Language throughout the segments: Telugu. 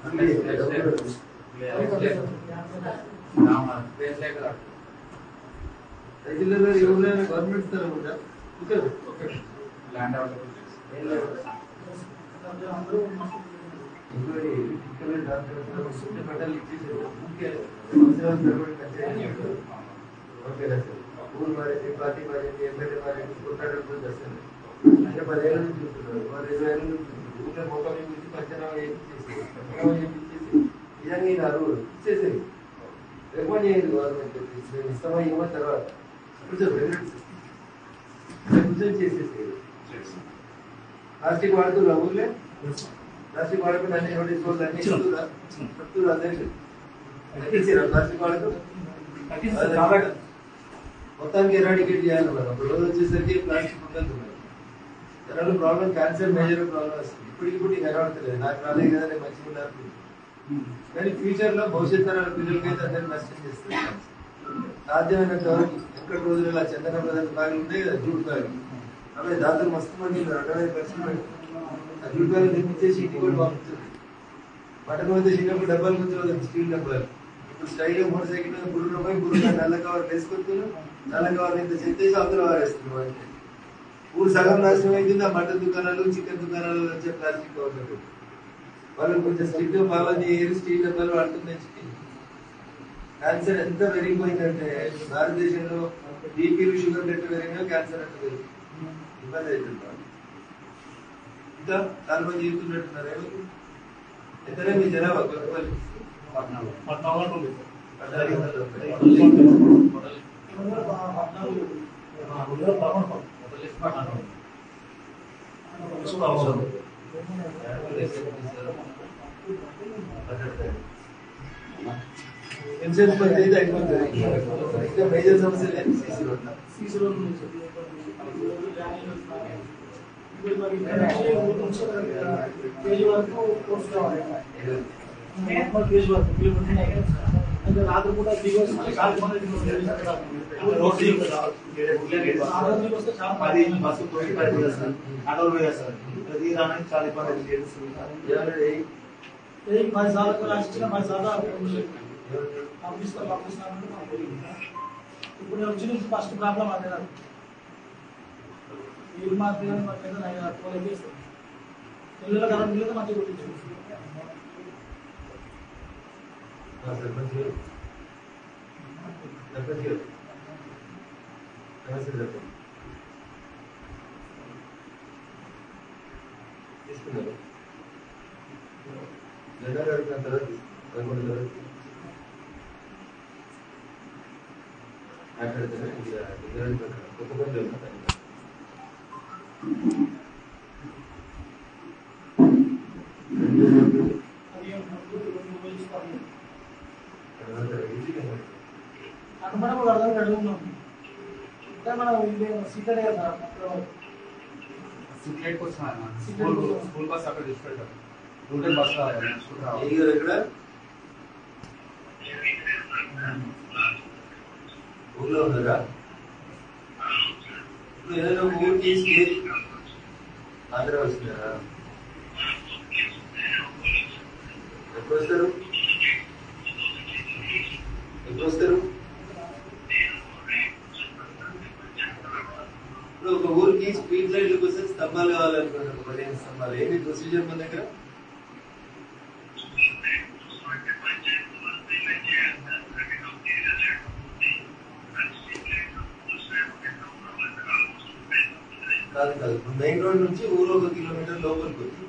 రెగ్యులర్ గా ఎవరైనా గవర్నమెంట్ స్థలం ఉందా ఓకే ల్యాండ్ డెవలప్మెంట్ ఏం లేదు. ఇంకోటి ఇక్కడ డాక్టర్ వస్తుంటే పట్టాలు ఇచ్చేసారు ఊరికే సంవత్సరాలు తరబడి కట్టేయడం. ఓకే సార్ ఊరు మారేది పార్టీ మారేది ఎమ్మెల్యే మారేది కొట్టాడు కూడా చేస్తారు అంటే పదేళ్ళ నుంచి చూస్తున్నారు వారు ఇరవై ఏళ్ళ నుంచి చూస్తున్నారు ఊరికే మొక్కలు వేయించి పంచనామా వేయించేసి పంచనామా వేయించేసి నిజంగా ఈ నలుగురు ఇచ్చేసేది రికమెండ్ చేయండి గవర్నమెంట్ మేము ఇస్తామా ఇవ్వమని తర్వాత కూర్చోండి కూర్చొని చేసేసేది ప్లాస్టిక్ వాడుతున్నా ఊర్లే ప్లాస్టిక్ వాడకుండా అన్ని నోటీస్ బోర్డులు అన్ని ఇస్తున్నా చెప్తున్నా అందరికీ ఎక్కించారా ప్లాస్టిక్ వాడకు మొత్తానికి ఎరాడికేట్ చేయాలి మనం అప్పుడు రోజు వచ్చేసరికి ప్లాస్టిక్ ఉండదు జనాలు ప్రాబ్లం క్యాన్సర్ మేజర్ ప్రాబ్లం వస్తుంది ఇప్పుడు ఇప్పుడు నీకు ఎరాడతలేదు నాకు రాలేదు కదా నేను మంచిగా ఉన్నారు కానీ ఫ్యూచర్ లో భవిష్యత్ తరాల పిల్లలకైతే అందరినీ నష్టం చేస్తుంది సాధ్యమైనంత వరకు ఎక్కడ రోజులు ఆ చందన ప్రజలు బాగా ఉంటాయి కదా జూట్ బాగా అవి దాంతో మస్తు మంది ఉన్నారు అరవై పర్సెంట్ ఆ జూట్ బాగా తెప్పించేసి ఇంటికి కూడా పంపుతుంది మటన్ వద్ద చిన్నప్పుడు డబ్బాలు కొంచెం స్టీల్ డబ్బాలు ఇప్పుడు స్టైల్ మోటార్ సైకిల్ మీద బుర్ర పోయి బుర్ర నల్ల కవర్ వేసుకొస్తున్నారు నల్ల కవర్ ఇంత చెత్తేసి అవతల వారేస్తున్నారు అంటే ఊరు సగం నాశనం అవుతుంది ఆ మటన్ దుకాణాలు చికెన్ దుకాణాలు వచ్చే ప్లాస్టిక్ కవర్లు వాళ్ళు కొంచెం స్ట్రిక్ట్ బాగా ఏరు స్టీల్ డబ్బాలు వాడుతుంది క్యాన్సర్ ఎంత పెరిగిపోయిందంటే భారతదేశంలో బీపీలు షుగర్ ఎట్లా పెరిగినా క్యాన్సర్ అంటే పెరిగింది ఇబ్బంది అవుతుంది బాగా. ఇంకా చాలా మంది చెప్తున్నట్టున్నారు ఎవరు ఎంతనే మీ జనాభా కొత్తపల్లి పద్నాలుగు వందల తొంభై. ఇన్సూరెన్స్ పని అయితే అయిపోతుంది ఇంకా మేజర్ సమస్యలు ఏంటి సీసీ రోడ్ల రాత్రి కూడా దిగొచ్చి అది బస్సు తోటి పడిపోతుంది సార్ ఆటోలు పోయారు సార్ ప్రతి రానికి చాలా ఇబ్బంది అవుతుంది ఏమన్నా ఏ- పది సార్లు రాసిచ్చిన పది సార్లు ఎవరు- పంపిస్తా పంపిస్తాను ఇప్పుడు నేను వచ్చిన ఫస్ట్ ప్రాబ్లం అదే నాకు వీళ్ళు మాత్రమే మాకైతే నేను అట్టుకోలేదు చేస్తాను పిల్లల కరెంట్ బిల్లు మంచిగా కొట్టించు ఆ, సర్పంచ్ గారు. సర్పంచ్ గారు. నమస్తే సర్పంచ్. తీసుకున్నారు జెండా కడుపున తర్వాత తీసుకున్నారు. పదకొండు తర్వాత మాట్లాడుతున్నా ఇది డిజైన్ ప్రకారం కొత్త పని జరుగుతుంది రెండు రోజులు అది రెండు వేలు ఇస్తాను తర్వాత ఈజీగా అనుమానం కూడా అర్థం అడుగుతున్నాం ఇంకా మనం సీటర్ కదా సిక్లెట్ కోసం అన్న. సిక్లెట్ స్కూల్ కోసం. స్కూల్ బస్ అక్కడ తీసుకెళ్తారు రూటే బస్ రావాలి నడుచుకుంటూ ఏ రావాలి. గారు ఎక్కడ ఊర్లో ఉన్నారా ఇప్పుడు ఏదైనా ఒక ఊరికి స్టేజ్ ఆంధ్ర వస్తున్నారా ఎప్పుడు వస్తారు ఎప్పుడు వస్తారు ఇప్పుడు ఒక ఊరికి స్ట్రీట్ లైట్ల కోసం స్తంభాలు కావాలనుకున్నారు ఒక పదిహేను స్తంభాలు ఏంటి ప్రొసీజర్ మన దగ్గర కాదు కాదు మెయిన్ రోడ్ నుంచి ఊరు ఒక కిలోమీటర్ లోపలికి ఉంది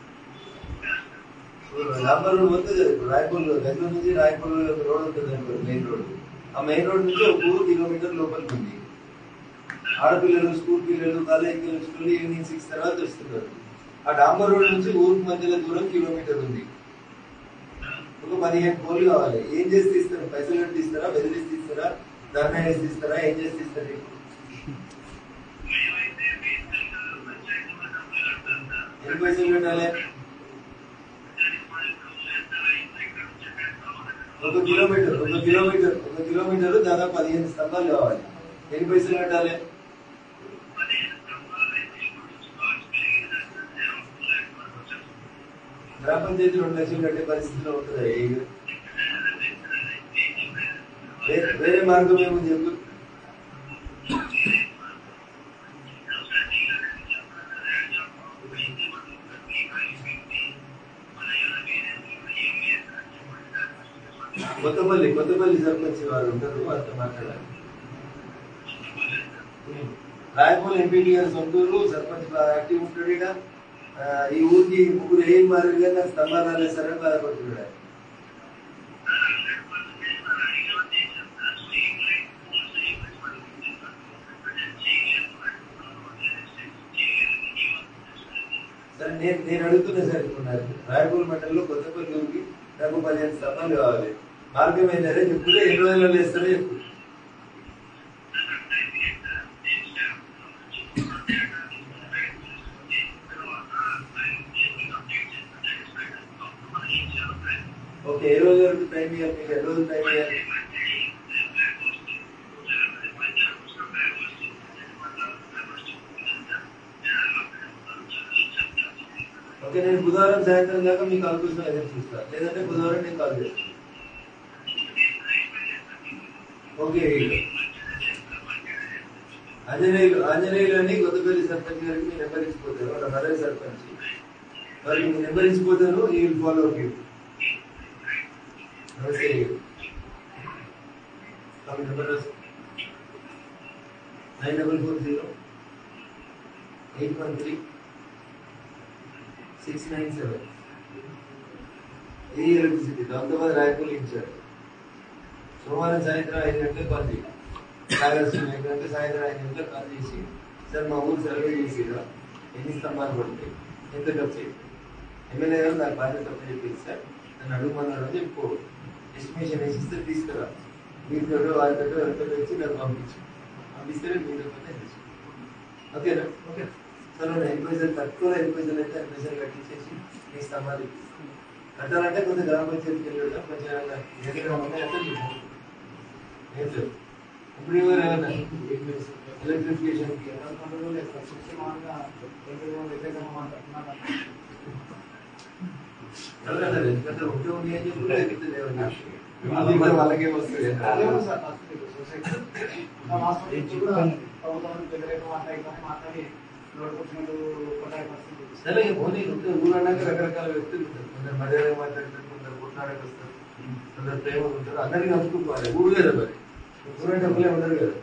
రాంబర్ రోడ్ పోతుంది కదా ఇప్పుడు రాయపూర్ బెంగళూరు నుంచి రాయపూర్ రోడ్ ఉంటుంది అనుకో మెయిన్ రోడ్ ఆ మెయిన్ రోడ్ నుంచి ఒక ఊరు కిలోమీటర్ లోపలికి ఉంది ఆడపిల్లలు స్కూల్ పిల్లలు కాలేజ్ పిల్లలు స్కూల్ ఈవినింగ్ సిక్స్ తర్వాత వస్తున్నారు ఆ డాంబర్ రోడ్ నుంచి ఊరికి మధ్యలో దూరం కిలోమీటర్ ఉంది ఒక పదిహేను కోళ్ళు కావాలి ఏం చేసి తీస్తారు పైసలు కట్టి తీస్తారా బెదిరిసి తీస్తారా ధర్నా వేసి తీస్తారా ఏం చేసి తీస్తారు ఎన్ని పైసలు కట్టాలి ఒక కిలోమీటర్ ఒక కిలోమీటర్ ఒక కిలోమీటర్ దాదాపు పదిహేను స్తంభాలు కావాలి ఎన్ని పైసలు కట్టాలి గ్రామ పంచాయతీ రెండు లక్షలు కట్టే పరిస్థితిలో ఉంటుందా ఏ ఇల్లు? వే- వేరే మార్గం ఏముంది చెప్పు కొత్తపల్లి కొత్తపల్లి సర్పంచ్ వారు ఉంటారు వారితో మాట్లాడాలి రాయపూల్ ఎంపీటీ గారి సొంతూరు సర్పంచ్ బాగా యాక్టివ్ ఉంటాడు ఈడ. ఆ, ఈ ఊరికి ముగ్గురు ఏం మారారు కానీ నాకు స్తంభాలు రాలేస్తారని బాధపడుతున్నాడు ఆయన. సరే నేను నేను అడుగుతున్నా సార్ ఇప్పుడు నాకు రాయపూర్ మండలంలో కొత్తపల్లి ఊరికి నాకు పదిహేను స్తంభాలు కావాలి మార్గం ఏంటంటే చెప్పుకుంటే ఎన్ని రోజుల్లో వేస్తారో చెప్పు ఓకే ఏ రోజు వరకు టైం ఇవ్వాలి మీకు ఎన్ని రోజులు టైం ఇవ్వాలి ఓకే నేను బుధవారం సాయంత్రం దాకా మీకు కాల్ కోసం ఎదురు చూస్తా లేదంటే బుధవారం నేను కాల్ చేస్తాను ఓకే ఆంజనేయులు ఆంజనేయులు అని కొత్తపల్లి సర్పంచ్ గారికి మీ నెంబర్ ఇచ్చిపోతారు వాళ్ళ మదర్ సర్పంచ్ వారికి మీ నెంబర్ ఇచ్చిపోతాను ఈ విల్ ఫాలో అప్ యూ నమస్తే మీ number nine double four zero eight one three six nine seven ఏ ఎలక్ట్రిసిటీ దాంతోపాటు రాయపూర్ ఇచ్చారు సోమవారం సాయంత్రం ఐదు గంటలకు కాల్ చేయండి నాగార్జున ఐదు గంటలకు సాయంత్రం ఐదు గంటలకు కాల్ చేసి సార్ మా ఊరు సర్వే చేసిరా ఎన్ని స్తంభాలు పడతాయి ఎంత ఖర్చు అయింది ఎమ్మెల్యే గారు నాకు బాధ్యత తప్ప చెప్పింది సార్ నన్ను అడుగుమన్నారు అని చెప్పుకో ఎస్టిమేషన్ వేసి ఇస్తే తీసుకురా మీతో వారితో ఎవరితో వచ్చి నాకు పంపించు పంపిస్తే మీరు ఓకేనా ఓకే సరే ఎన్ని పైసలు తక్కువ ఎన్ని పైసలు అయితే అన్ని పైసలు కట్టించేసి మీ స్తంభాలు ఇప్పిస్తాను. కట్టాలంటే కొంచెం గ్రామ పంచాయతీకి వెళ్ళడం కొంచెం ఏమైనా దగ్గర ఉన్నాయంటే చూద్దాం. ఏం సార్ ఇప్పుడు ఎవరు ఏమన్నా ఎలక్ట్రిఫికేషన్ కి ఎవరన్నా ఎందుకంటే ఉంటే ఉంది అని చెప్పి లేకపోతే లేవని అది మరి వాళ్ళకే వస్తుంది సరే పోనీ ఉంటే ఊరన్నాక రకరకాల వ్యక్తులు ఉంటారు కొందరు మర్యాదగా మాట్లాడతారు కొందరు కొట్లాడక వస్తారు కొందరు ప్రేమ ఉంటారు అందరికీ నమ్ముకోవాలి ఊరు కదా మరి ఊరంటే ఒకలే ఉండరు కదా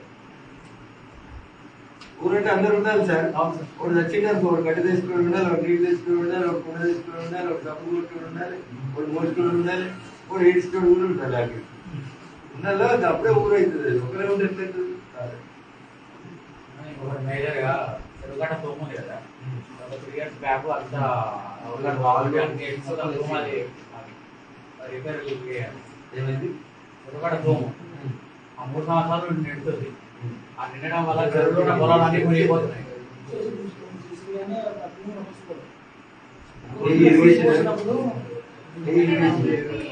ఊరంటే అందరు ఉండాలి సార్ ఒకటి వచ్చింది అనుకో ఒకటి గడ్డి తీసుకుని ఉండాలి ఒకటి నీళ్ళు తీసుకుని ఉండాలి ఒక కుండ తీసుకుని ఉండాలి ఒక డబ్బు కొట్టుకుని ఉండాలి ఒకటి మోసుకుని ఉండాలి ఒకటి ఏడ్చుకుని కూడా ఉండాలి అక్కడ ఉండాలో అది అప్పుడే ఊరు అవుతుంది అది ఒకరే ఉంటే ఎట్లయితుంది కాదు. మేజర్ గా ఎరుగడ్డ తోపు ఉంది కదా ఒక త్రీ ఇయర్స్ బ్యాక్ అంత ఎరుగడ్డ వాళ్ళు అన్ని ఎక్కువ తోము అది రిపేర్ చేయాలి ఏమైంది ఎరుగడ్డ తోము ఆ మూడు సంవత్సరాలు నిండుతుంది ఆ నిండడం వల్ల చెరువులో ఉన్న పొలాలు అన్ని మునిగిపోతున్నాయి ఏ ఇరిగేషన్? ఏ ఇరిగేషన్?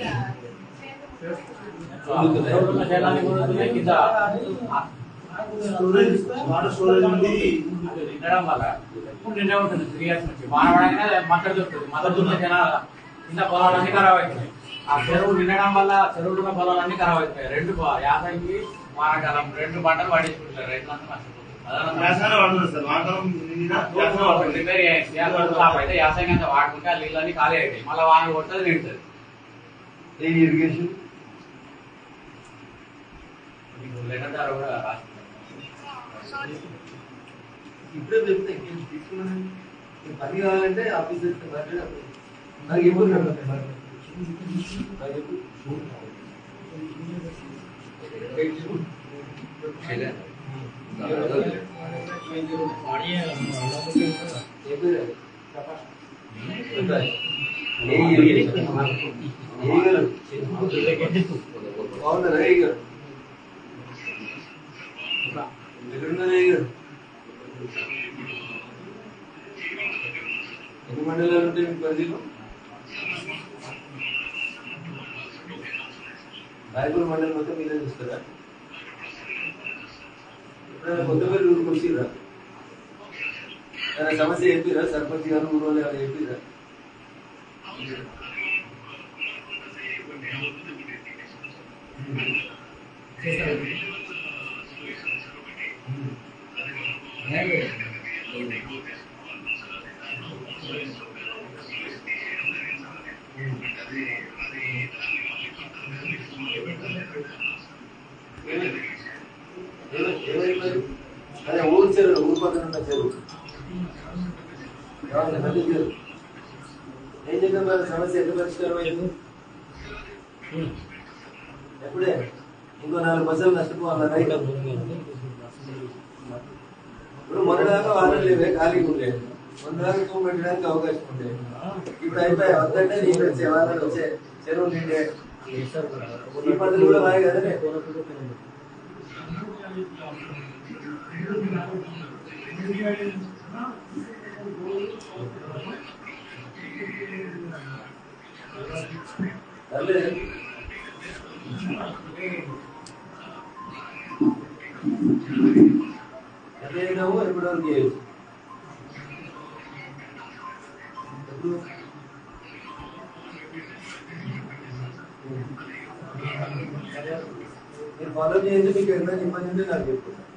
చెరువులో ఉన్న చేలాన్ని మునుగుతున్నాయి కింద ఆ స్టోరేజ్ వాటర్ స్టోరేజ్ ఉంది నిండడం వల్ల ఇప్పుడు నిండే ఉంటుంది త్రీ ఇయర్స్ నుంచి వానపడంగానే మద్దతు దొరుకుతుంది మద్దతు దొరికిన జనాల కింద పొలాలన్నీ ఖరాబ్ అవుతున్నాయి ఆ చెరువు నిండడం వల్ల చెరువులో ఉన్న పొలాలన్నీ ఖరాబ్ అవుతున్నాయి రెండు ప- యాసంగి వానాకాలం రెండు పంటలు పండించుకుంటారు రైతులంతా నష్టపోతుంది వ్యాసాలు వాడుతున్నారు సార్ వాడడం నిండినా వ్యాసాలు వాడుతుంది రిపేర్ చేయండి అయితే యాసంగి అంతా వాడుకుంటే ఆ నీళ్ళన్నీ ఖాళీ అవుతాయి మళ్ళీ వాన కొడుతుంది నిండుతుంది ఏ ఇరిగేషన్ మీకు లెటర్ ద్వారా కూడా రాసుకుంటాం ఇప్పుడే చెప్తే ఇంకేం తీసుకున్నాను మీకు పని కావాలంటే ఆఫీసర్ మాట్లాడాలి నాకు ఎప్పుడు నాకు చెప్పు. ఏ పేరు అది? ప్రకాష్. ఏ ఇరిగేషన్? ఏ గారు? బాగున్నారా ఏ గారు? ఎక్కడున్నారు ఏ గారు? ఎన్ని మండలాలు ఉంటాయి మీ పరిధిలో రాయపూర్ మండలం మొత్తం మీరే చూస్తారా ఎప్పుడైనా కొత్త పేరు ఊరికి వచ్చిరా ఏదైనా సమస్య చెప్పిరా సర్పంచ్ గారు ఊరు వాళ్ళు ఏమైనా చెప్పిరా ఏమైపోయి అదే ఊరు చెరువు ఊరు పక్కన ఉన్న చెరువు ఏమన్నా నది చెరువు ఏం చేద్దాం మరి సమస్య ఎంత పరిష్కారం అయింది ఎప్పుడే ఇంకో నాలుగు బస్సులు నష్టపోవాలి రైట్ ఇప్పుడు మొన్నదాకా వారం లేవే ఖాళీగా ఉండే మొన్నదాకా తూము పెట్టడానికి అవకాశం ఉండే ఇప్పుడు అయిపోయాయి వద్దంటే నీళ్ళు వచ్చే వారాలు వచ్చే చెరువు నిండే ఈ పద్ధతులు కూడా బాగా కదనే పర్లేదు ఎట్లయినావు ఎప్పటి వరకు చేయొచ్చు ఎప్పుడు? మీరు ఫాలో చేయండి మీకు ఎక్కడ ఇబ్బంది ఉంటే నాకు చెప్పు